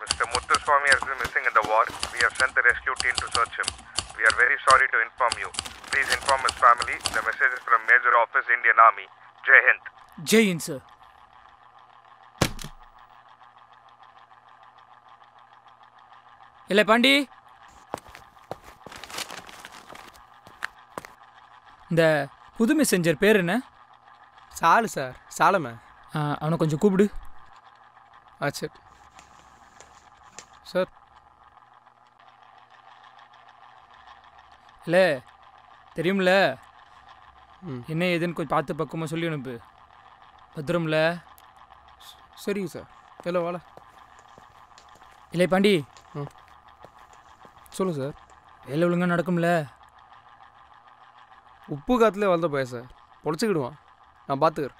Mr. Muthuswamy has been missing in the war. We have sent the rescue team to search him. We are very sorry to inform you. Please inform his family. The message is from Major Office, Indian Army. Jai Hind. Jain sir இல்லை பாண்டி இந்த புது messenger பேர் என்ன சாலு sir சாலமே ஆ, அவனை கொஞ்சம் கூப்பிடு ஆ சரி sir இல்லை தெரியும்ல ம். என்ன ஏதுன்னு கொஞ்சம் பார்த்து பக்குவமாக சொல்லி அனுப்பு பத்திரம்ல சரிங்க சார் இல்லை வாழ இல்லை பாண்டி சொல்லுங்கள் சார் வேலை ஒழுங்கா நடக்கும்ல உப்பு காற்றுல வளர்ந்த பையன் சார் பொழைச்சிக்கிடுவான் நான் பார்த்துக்கிறேன்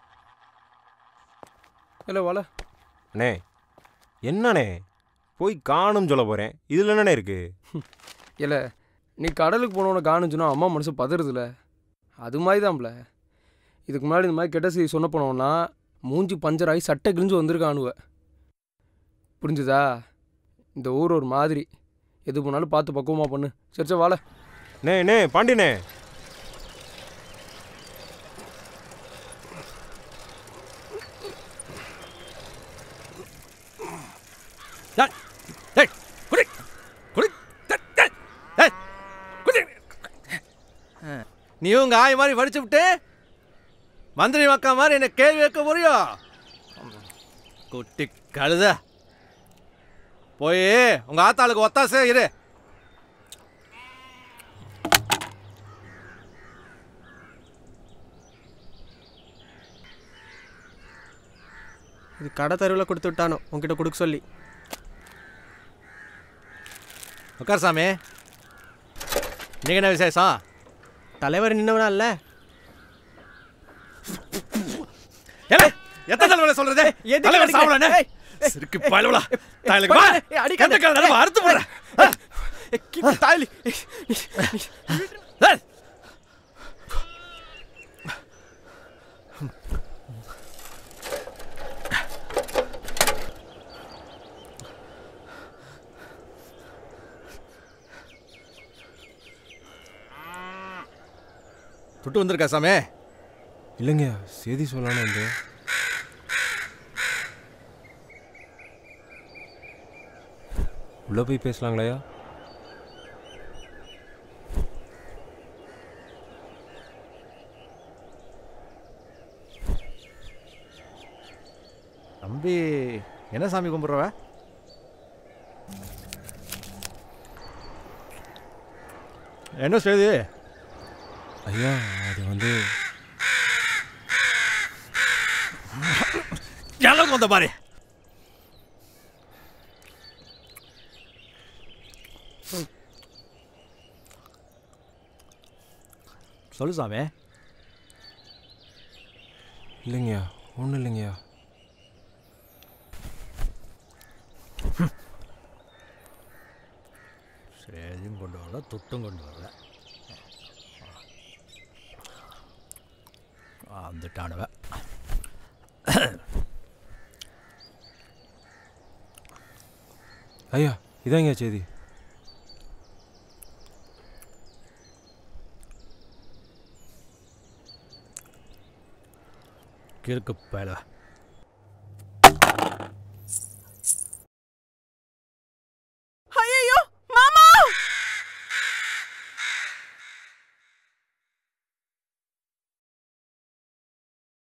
இல்லை வாழ அண்ணே என்னண்ணே போய் காணும் சொல்ல போகிறேன் இதில் என்னண்ணே இருக்குது இல்லை நீ கடலுக்கு போனவனை காணுச்சுன்னா அம்மா மனசு பதறுதுல அது மாதிரி தான்ல இதுக்கு முன்னாடி இந்த மாதிரி கெட்ட செய்தி சொன்ன போனோம்னா மூஞ்சி பஞ்சர் ஆகி சட்டை கிழிஞ்சு வந்திருக்கானுவ புரிஞ்சுதா இந்த ஊர் ஒரு மாதிரி எது போனாலும் பார்த்து பக்குவமாக பண்ணு சரி சரி வாழ நே நே பாண்டினே நீ உங்க ஆய் மாதிரி வடிச்சு விட்டு மந்திரி மக்கா மாதிரி என்ன கேள்வி வைக்க முடியும் குட்டி கழுத போய் உங்க ஆத்தாளுக்கு ஒத்தாசே இரு இது கடை தெருவில் கொடுத்து விட்டானோ உன்கிட்ட கொடுக்க சொல்லி உட்கார் சாமி நீங்க என்ன விசேஷம் தலைவர் நின்னவனா இல்ல ஏலே, எத்தனை தடவை சொல்றது எதுக்கு தலைவர் அடிக்கிற? சாவலன்னு ஏய், சிறுக்கு பயலுவலா தாயலுக்கு வா ஏய், அடிக்காத. கந்த கால நடுவு அறுத்து போடுறேன் தாலி ஏய். துட்டு வந்திருக்கா சாமி இல்லைங்க செய்தி சொல்லணும் வந்து உள்ளே போய் பேசலாங்களையா தம்பி என்ன சாமி கும்பிட்றவ என்ன செய்தி ஐயா அது வந்து எல்லாம் வந்த பாரு சொல்லு சாமி இல்லைங்கய்யா ஒன்றும் இல்லைங்கய்யா சேதியும் கொண்டு வரல துட்டும் கொண்டு வரல வந்துட்டானுவ ஐயா இதாங்கய்யா செய்தி கிறுக்கு பயல